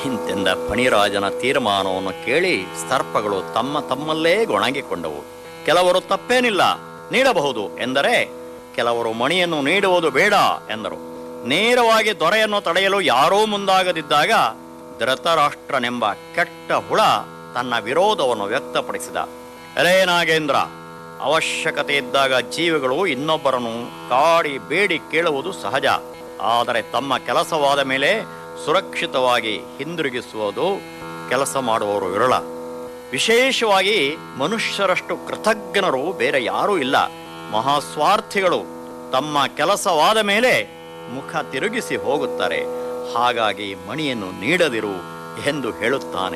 ಇಂತೆಂದ ಫಣಿರಾಜನ ತೀರ್ಮಾನವನ್ನು ಕೇಳಿ ಸರ್ಪಗಳು ತಮ್ಮ ತಮ್ಮಲ್ಲೇ ಗೊಣಗಿಕೊಂಡವು ಕೆಲವರು ತಪ್ಪೇನಿಲ್ಲ ನೀಡಬಹುದು ಎಂದರೆ ಕೆಲವರು ಮಣಿಯನ್ನು ನೀಡುವುದು ಬೇಡ ಎಂದರು ನೇರವಾಗಿ ದೊರೆಯನ್ನು ತಡೆಯಲು ಯಾರೂ ಮುಂದಾಗದಿದ್ದಾಗ ಧೃತರಾಷ್ಟ್ರನೆಂಬ ಕೆಟ್ಟ ಹುಳ ತನ್ನ ವಿರೋಧವನ್ನು ವ್ಯಕ್ತಪಡಿಸಿದ ಎಲೇ ನಾಗೇಂದ್ರ ಅವಶ್ಯಕತೆ ಇದ್ದಾಗ ಜೀವಿಗಳು ಇನ್ನೊಬ್ಬರನ್ನು ಕಾಡಿ ಬೇಡಿ ಕೇಳುವುದು ಸಹಜ ಆದರೆ ತಮ್ಮ ಕೆಲಸವಾದ ಮೇಲೆ ಸುರಕ್ಷಿತವಾಗಿ ಹಿಂದಿರುಗಿಸುವುದು ಕೆಲಸ ಮಾಡುವವರು ವಿರಳ ವಿಶೇಷವಾಗಿ ಮನುಷ್ಯರಷ್ಟು ಕೃತಜ್ಞರು ಬೇರೆ ಯಾರೂ ಇಲ್ಲ ಮಹಾಸ್ವಾರ್ಥಿಗಳು ತಮ್ಮ ಕೆಲಸವಾದ ಮೇಲೆ ಮುಖ ತಿರುಗಿಸಿ ಹೋಗುತ್ತಾರೆ ಹಾಗಾಗಿ ಮಣಿಯನ್ನು ನೀಡದಿರು ಎಂದು ಹೇಳುತ್ತಾನೆ